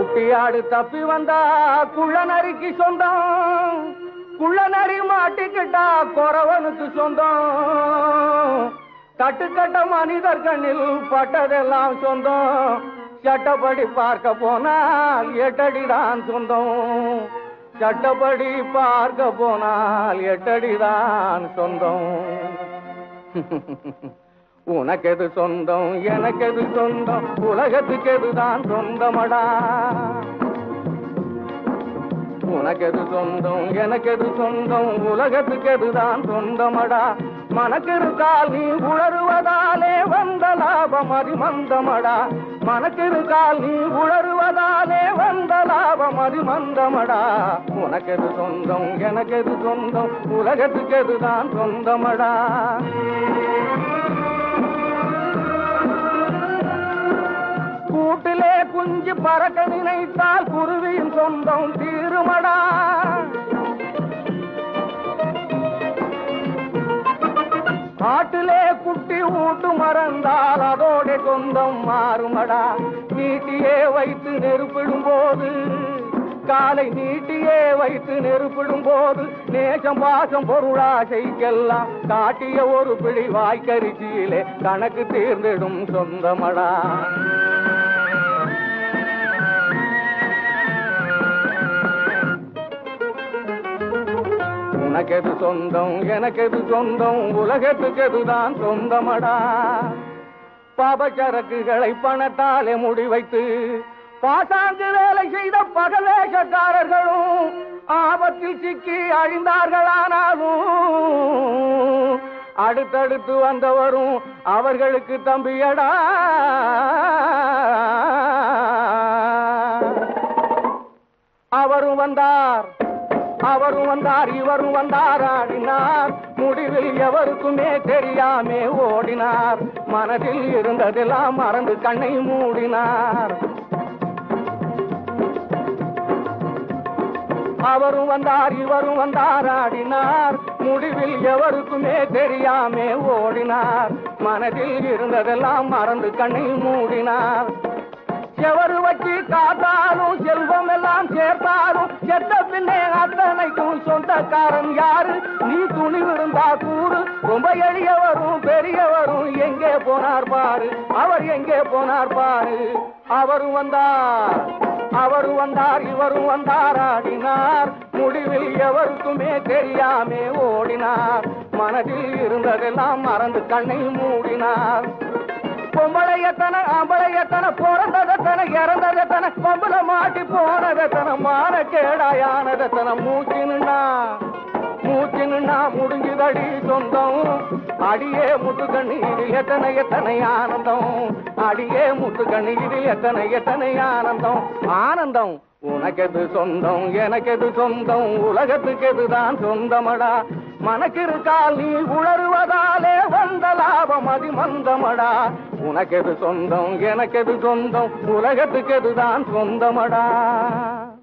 குட்டியாடு தப்பி வந்தா குள்ள நரிக்கு சொந்தம் குள்ள நரி மாட்டிக்கிட்டா குறவனுக்கு சொந்தம் கட்டுக்கட்ட மனிதர் கண்ணில் பட்டதெல்லாம் சொந்தம் சட்டப்படி பார்க்க போனால் எட்டடிதான் சொந்தம் சட்டப்படி பார்க்க போனால் எட்டடிதான் சொந்தம் உனக்கெது சொந்தம் எனக்கெது சொந்தம் உலகத்துக்கு எதுதான் சொந்தமடா உனக்கெது சொந்தம் எனக்கெது சொந்தம் உலகத்துக்கு எதுதான் சொந்தமடா மனக்கிருக்கால் நீ உணருவதாலே வந்த லாபம் அதிமந்தமடா மனக்கிருக்கால் நீ உணருவதாலே வந்த லாபம் அதிமந்தமடா உனக்கெது சொந்தம் எனக்கெது சொந்தம் உலகத்துக்கு எதுதான் சொந்தமடா கூட்டிலே குஞ்சு பறக்க நினைத்தால் குருவியின் சொந்தம் தீருமடா காட்டிலே குட்டி ஊட்டு மறந்தால் அதோட சொந்தம் மாறுமடா நீட்டியே வைத்து நெருப்பிடும் போது காலை நீட்டியே வைத்து நெருப்பிடும் போது நேசம் பாசம் பொருளாசைக்கெல்லாம் காட்டிய ஒரு பிடி வாய்க்கரிசியிலே கணக்கு தீர்ந்திடும் சொந்தமடா உனக்கெது சொந்தம் எனக்கெது சொந்தம் உலகத்துக்கு எதுதான் சொந்தமடா பாபச்சரக்குகளை பணத்தாலே முடிவைத்து பாசாங்கு வேலை செய்த பகவேஷக்காரர்களும் ஆபத்தில் சிக்கி அழிந்தார்களானாலும் அடுத்தடுத்து வந்தவரும் அவர்களுக்கு தம்பியடா அவரும் வந்தார் அவரும் வந்தார் இவரும் வந்தார் ஆடினார் முடிவில் எவருக்குமே தெரியாமே ஓடினார் மனதில் இருந்ததெல்லாம் மறந்து கண்ணை மூடினார் அவரும் வந்தார் இவரும் வந்தார் ஆடினார் முடிவில் எவருக்குமே தெரியாமே ஓடினார் மனதில் இருந்ததெல்லாம் மறந்து கண்ணை மூடினார் செவரு வச்சு காத்தாலும் செல்வம் எல்லாம் சேர்த்தாலும் செத்த பின்னே அத்தனைக்கும் சொந்தக்காரன் யாரு நீ துணிவிருந்தா கூறு ரொம்ப எளியவரும் பெரியவரும் எங்கே போனார் பாரு அவர் எங்கே போனார் பாரு அவரும் வந்தார் அவரும் வந்தார் இவரும் வந்தார் ஆடினார் முடிவில் எவருக்குமே தெரியாமே ஓடினார் மனதில் இருந்ததெல்லாம் மறந்து கண்ணை மூடினார் பொம்பளையத்தன ஆம்பளையத்தன பிறந்ததத்தன இறந்ததத்தன பொம்பளை மாட்டி போனதத்தன மான கேடாயானதத்தன மூச்சினுண்ணா மூச்சினுண்ணா முடிஞ்சுதடி சொந்தம் அடியே முத்துக்கண்ணு இதில் எத்தனை எத்தனை ஆனந்தம் அடியே முத்துக்கண்ணு இதில் எத்தனை எத்தனை ஆனந்தம் ஆனந்தம் உனக்கெது சொந்தம் எனக்கெது சொந்தம் உலகத்துக்கு எதுதான் சொந்தமடா மனக்கிருக்கால் நீ உணருவதாலே வந்த லாபம் அதிமந்தமடா உனக்கெது சொந்தம் எனக்கெது சொந்தம் உலகத்துக்கு எதுதான் சொந்தமடா